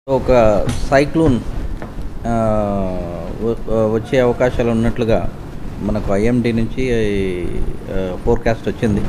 ఒక సైక్లోన్ ఆ, వ- వచ్చే అవకాశాలు ఉన్నట్లుగా మనకు ఐఎండి నుంచి ఫోర్కాస్ట్ వచ్చింది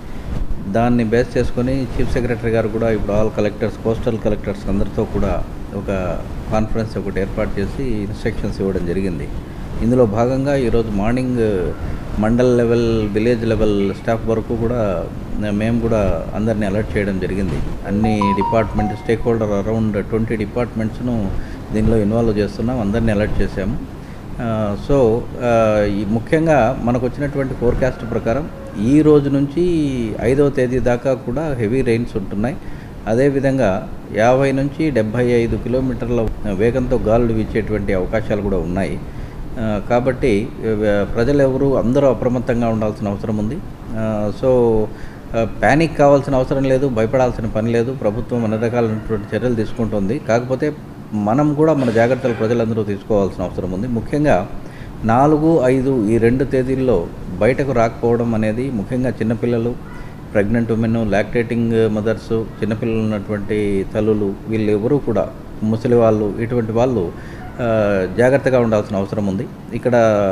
దాన్ని బేస్ చేసుకొని చీఫ్ సెక్రటరీ గారు కూడా ఇప్పుడు ఆల్ కలెక్టర్స్ కోస్టల్ కలెక్టర్స్ అందరితో కూడా ఒక కాన్ఫరెన్స్ ఒకటి ఏర్పాటు చేసి ఇన్స్ట్రక్షన్స్ ఇవ్వడం జరిగింది ఇందులో భాగంగా ఈరోజు morning mandal level village level staff వరకు కూడా మేము కూడా అందరినీ అలర్ట్ చేయడం జరిగింది అన్ని department stakeholder around twenty డిపార్ట్మెంట్స్ను దీనిలో ఇన్వాల్వ్ చేస్తున్నాం అందరినీ అలర్ట్ చేశాము ఆ, సో ఆ, ఈ ముఖ్యంగా మనకు వచ్చినటువంటి ఫోర్కాస్ట్ ప్రకారం ఈ రోజు నుంచి ఐదవ తేదీ దాకా కూడా హెవీ రెయిన్స్ ఉంటున్నాయి అదేవిధంగా యాభై నుంచి డెబ్భై ఐదు కిలోమీటర్ల వేగంతో గాలులు వీచేటువంటి అవకాశాలు కూడా ఉన్నాయి ఆ, కాబట్టి ఆ, ప్రజలు ఎవరు అందరూ అప్రమత్తంగా ఉండాల్సిన అవసరం ఉంది ఆ, సో ఆ, ప్యానిక్ కావాల్సిన అవసరం లేదు భయపడాల్సిన పని లేదు ప్రభుత్వం అన్ని రకాలైనటువంటి చర్యలు తీసుకుంటుంది కాకపోతే మనం కూడా మన జాగ్రత్తలు ప్రజలందరూ తీసుకోవాల్సిన అవసరం ఉంది ముఖ్యంగా నాలుగు ఐదు ఈ రెండు తేదీల్లో బయటకు రాకపోవడం అనేది ముఖ్యంగా చిన్నపిల్లలు ప్రెగ్నెంట్ ఉమెన్ లాక్టేటింగ్ మదర్స్ చిన్నపిల్లలు ఉన్నటువంటి తల్లులు వీళ్ళు ఎవరూ కూడా ముసలి వాళ్ళు ఇటువంటి వాళ్ళు ఆ, జాగ్రత్తగా ఉండాల్సిన అవసరం ఉంది ఇక్కడ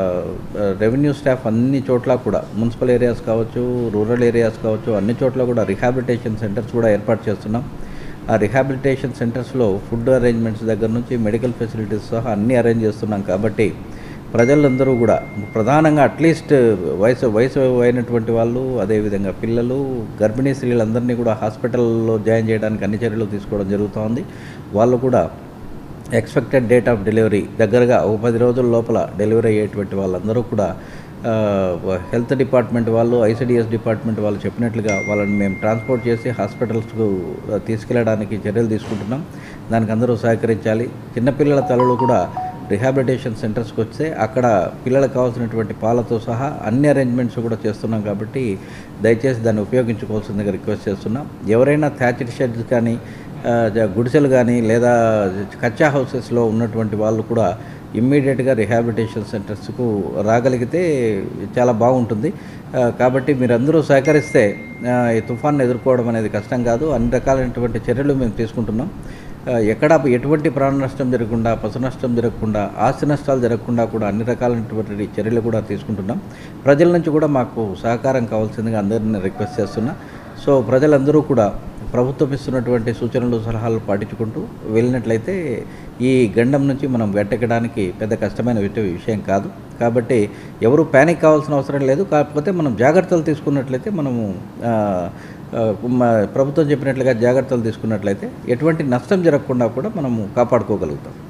రెవెన్యూ స్టాఫ్ అన్ని చోట్ల కూడా మున్సిపల్ ఏరియాస్ కావచ్చు రూరల్ ఏరియాస్ కావచ్చు అన్ని చోట్ల కూడా రిహాబిలిటేషన్ సెంటర్స్ కూడా ఏర్పాటు చేస్తున్నాం ఆ రిహాబిలిటేషన్ సెంటర్స్లో ఫుడ్ అరేంజ్మెంట్స్ దగ్గర నుంచి మెడికల్ ఫెసిలిటీస్ సహా అన్నీ అరేంజ్ చేస్తున్నాం కాబట్టి ప్రజలందరూ కూడా ప్రధానంగా అట్లీస్ట్ వయసు వయసు అయినటువంటి వాళ్ళు అదేవిధంగా పిల్లలు గర్భిణీ స్త్రీలందరినీ కూడా హాస్పిటల్లో జాయిన్ చేయడానికి అన్ని చర్యలు తీసుకోవడం జరుగుతోంది వాళ్ళు కూడా ఎక్స్పెక్టెడ్ డేట్ ఆఫ్ డెలివరీ దగ్గరగా ఒక పది రోజుల లోపల డెలివరీ అయ్యేటువంటి వాళ్ళందరూ కూడా ఆ, హెల్త్ డిపార్ట్మెంట్ వాళ్ళు ఐసిడిఎస్ డిపార్ట్మెంట్ వాళ్ళు చెప్పినట్లుగా వాళ్ళని మేము ట్రాన్స్పోర్ట్ చేసి హాస్పిటల్స్కు తీసుకెళ్ళడానికి చర్యలు తీసుకుంటున్నాం దానికి అందరూ సహకరించాలి చిన్నపిల్లల తలలు కూడా రిహాబిలిటేషన్ సెంటర్స్కి వస్తే అక్కడ పిల్లలకు కావాల్సినటువంటి పాలతో సహా అన్ని అరేంజ్మెంట్స్ కూడా చేస్తున్నాం కాబట్టి దయచేసి దాన్ని ఉపయోగించుకోవాల్సిందిగా రిక్వెస్ట్ చేస్తున్నాం ఎవరైనా థ్యాచ్డ్ షెడ్స్ కానీ ఆ, జ- గుడిసెలు కానీ లేదా కచ్చా హౌసెస్లో ఉన్నటువంటి వాళ్ళు కూడా ఇమ్మీడియట్గా రిహాబిలిటేషన్ సెంటర్స్కు రాగలిగితే చాలా బాగుంటుంది ఆ, కాబట్టి మీరందరూ సహకరిస్తే ఆ, ఈ తుఫాన్ని ఎదుర్కోవడం అనేది కష్టం కాదు అన్ని రకాలైనటువంటి చర్యలు మేము తీసుకుంటున్నాం ఆ, ఎక్కడ ఎటువంటి ప్రాణ నష్టం జరగకుండా పశు నష్టం జరగకుండా ఆస్తి నష్టాలు జరగకుండా కూడా అన్ని రకాలైనటువంటి చర్యలు కూడా తీసుకుంటున్నాం ప్రజల నుంచి కూడా మాకు సహకారం కావాల్సిందిగా అందరిని రిక్వెస్ట్ చేస్తున్నా సో ప్రజలందరూ కూడా ప్రభుత్వం ఇస్తున్నటువంటి సూచనలు సలహాలు పాటించుకుంటూ వెళ్ళినట్లయితే ఈ గండం నుంచి మనం గట్టెక్కడానికి పెద్ద కష్టమైన విట- విషయం కాదు కాబట్టి ఎవరు ప్యానిక్ కావాల్సిన అవసరం లేదు కాకపోతే మనం జాగ్రత్తలు తీసుకున్నట్లయితే మనము ఆ, ఆ, మ- ప్రభుత్వం చెప్పినట్లుగా జాగ్రత్తలు తీసుకున్నట్లయితే ఎటువంటి నష్టం జరగకుండా కూడా మనము కాపాడుకోగలుగుతాం